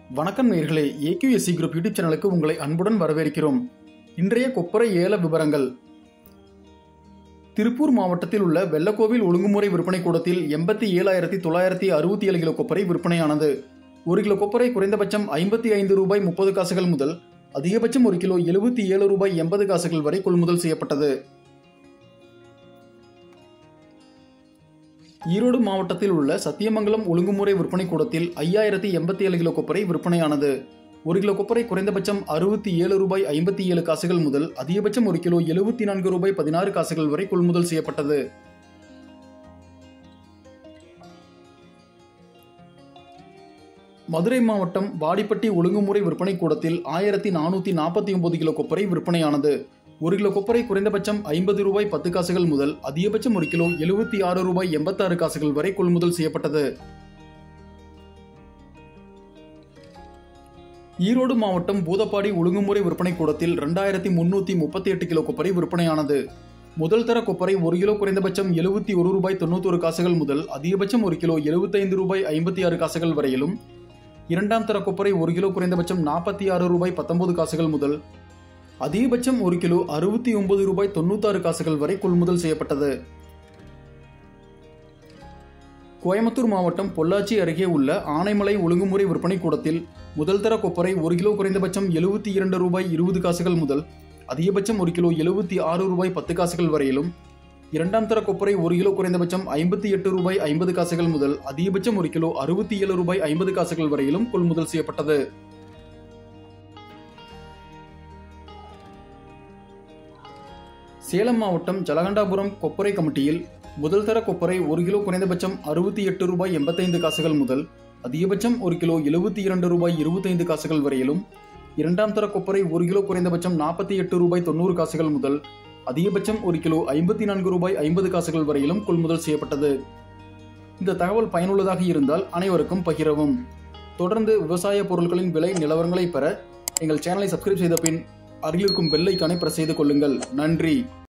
வணக்கம் நேர்களே AQSC group YouTube சேனலுக்கு உங்களை அன்புடன் வரவேற்கிறோம் இன்றைய கொப்பரை ஏல விவரங்கள் திருப்பூர் மாவட்டத்தில் உள்ள வெள்ளக்கோவில் ஒழுங்குமுறை விற்பனை கூடத்தில் எண்பத்தி ஏழாயிரத்தி தொள்ளாயிரத்தி அறுபத்தி ஏழு கிலோ கொப்பரை விற்பனையானது ஒரு கிலோ கொப்பரை குறைந்தபட்சம் ஐம்பத்தி ஐந்து ரூபாய் முப்பது காசுகள் முதல் அதிகபட்சம் ஒரு கிலோ எழுபத்தி ஏழு ரூபாய் எண்பது காசுகள் வரை கொள்முதல் செய்யப்பட்டது ஈரோடு மாவட்டத்தில் உள்ள சத்தியமங்கலம் ஒழுங்குமுறை விற்பனை கூடத்தில் ஐயாயிரத்தி எண்பத்தி ஏழு கிலோ கொப்பரை விற்பனையானது ஒரு கிலோ கொப்பரை குறைந்தபட்சம் அறுபத்தி ஏழு ரூபாய் ஐம்பத்தி ஏழு காசுகள் முதல் அதிகபட்சம் ஒரு கிலோ எழுபத்தி நான்கு ரூபாய் பதினாறு காசுகள் வரை கொள்முதல் செய்யப்பட்டது மதுரை மாவட்டம் வாடிப்பட்டி ஒழுங்குமுறை விற்பனை கூடத்தில் ஆயிரத்தி நானூற்றி நாற்பத்தி ஒன்பது கிலோ கொப்பரை விற்பனையானது ஒரு கிலோ கொப்பரை குறைந்தபட்சம் ஐம்பது ரூபாய் பத்து காசுகள் முதல் அதிகபட்சம் ஒரு கிலோ எழுபத்தி ஆறு ரூபாய் எண்பத்தாறு காசுகள் வரை கொள்முதல் செய்யப்பட்டது ஈரோடு மாவட்டம் பூதப்பாடி ஒழுங்குமுறை விற்பனை கூடத்தில் ரெண்டாயிரத்தி முன்னூத்தி முப்பத்தி எட்டு கிலோ கொப்பரை விற்பனையானது முதல் தர கொப்பரை ஒரு கிலோ குறைந்தபட்சம் எழுபத்தி ஒரு ரூபாய் தொண்ணூத்தொரு காசுகள் முதல் அதிகபட்சம் ஒரு கிலோ எழுபத்தைந்து ரூபாய் ஐம்பத்தி ஆறு காசுகள் வரையிலும் இரண்டாம் தர கொப்பரை ஒரு கிலோ குறைந்தபட்சம் நாற்பத்தி ஆறு ரூபாய் பத்தொன்பது காசுகள் முதல் அதிகபட்சம் ஒரு கிலோ அறுபத்தி ஒன்பது ரூபாய் தொண்ணூத்தாறு காசுகள் வரை கொள்முதல் செய்யப்பட்டது கோயம்புத்தூர் மாவட்டம் பொள்ளாச்சி அருகே உள்ள ஆனைமலை ஒழுங்குமுறை விற்பனை கூடத்தில் முதல் தர கொப்பரை ஒரு கிலோ குறைந்தபட்சம் எழுபத்தி இரண்டு ரூபாய் இருபது காசுகள் முதல் அதிகபட்சம் ஒரு கிலோ எழுபத்தி ஆறு ரூபாய் பத்து காசுகள் வரையிலும் இரண்டாம் தர கொப்பரை ஒரு கிலோ குறைந்தபட்சம் ஐம்பத்தி எட்டு ரூபாய் ஐம்பது காசுகள் முதல் அதிகபட்சம் ஒரு கிலோ அறுபத்தி ஏழு ரூபாய் ஐம்பது காசுகள் வரையிலும் கொள்முதல் செய்யப்பட்டது சேலம் மாவட்டம் ஜலகண்டாபுரம் கொப்பரை கமிட்டியில் முதல் தர கொப்பரை ஒரு கிலோ குறைந்தபட்சம் அறுபத்தி எட்டு ரூபாய் எண்பத்தைந்து காசுகள் முதல் அதிகபட்சம் ஒரு கிலோ எழுபத்தி இரண்டு ரூபாய் இருபத்தைந்து காசுகள் வரையிலும் இரண்டாம் தர கொப்பரை ஒரு கிலோ குறைந்தபட்சம் நாற்பத்தி எட்டு ரூபாய் தொண்ணூறு காசுகள் முதல் அதிகபட்சம் ஒரு கிலோ ஐம்பத்தி நான்கு ரூபாய் ஐம்பது காசுகள் வரையிலும் கொள்முதல் செய்யப்பட்டது இந்த தகவல் பயனுள்ளதாக இருந்தால் அனைவருக்கும் பகிரவும் தொடர்ந்து விவசாய பொருட்களின் விலை நிலவரங்களை பெற எங்கள் சேனலை சப்ஸ்கிரைப் செய்த பின் அருகில் இருக்கும் பெல் ஐக்கானை பிரஸ் செய்து கொள்ளுங்கள் நன்றி